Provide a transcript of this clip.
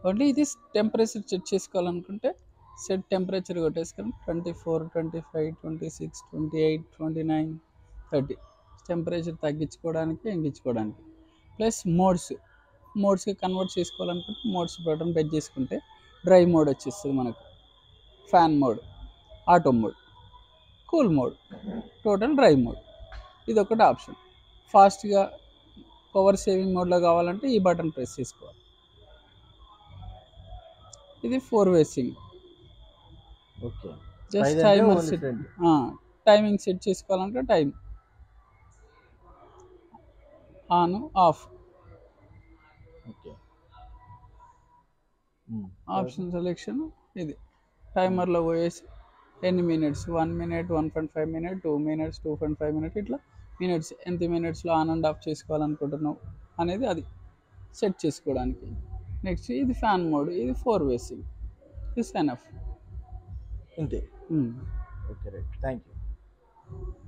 only ఇది temperature check చేసుకోవాలనుకుంటే set temperature కొట్టేసుకొని twenty four twenty five twenty six twenty eight twenty nine thirty temperature తగ్గించుకోవడానికి ఎంగించుకోవడానికి plus modes మోడ్స్కి convert చేసుకోవాలనుకుంటే మోడ్స్ బటన్ పెట్ చేసుకుంటే డ్రై మోడ్ వచ్చేస్తుంది మనకు fan mode auto mode cool mode total dry mode ఇది ఒకటి ఆప్షన్ ఫాస్ట్గా పవర్ సేవింగ్ మోడ్లో కావాలంటే ఈ బటన్ ప్రెస్ చేసుకోవాలి ఇది four way swing okay just timer set timing set చేసుకోవాలంటే time on off okay option selection ఇది టైమర్లో పోయేసి ఎన్ని minutes one minute one point five minute two minutes two point five minute ఇట్లా మినిట్స్ ఎంత మినిట్స్లో ఆన్ అండ్ ఆఫ్ చేసుకోవాలనుకుంటున్నావు అనేది అది సెట్ చేసుకోవడానికి నెక్స్ట్ ఇది ఫ్యాన్ మోడ్ ఇది ఫోర్ వేసింగ్ ఇది ఎనఫ్ ఇంతే ఓకే రైట్ థ్యాంక్ యూ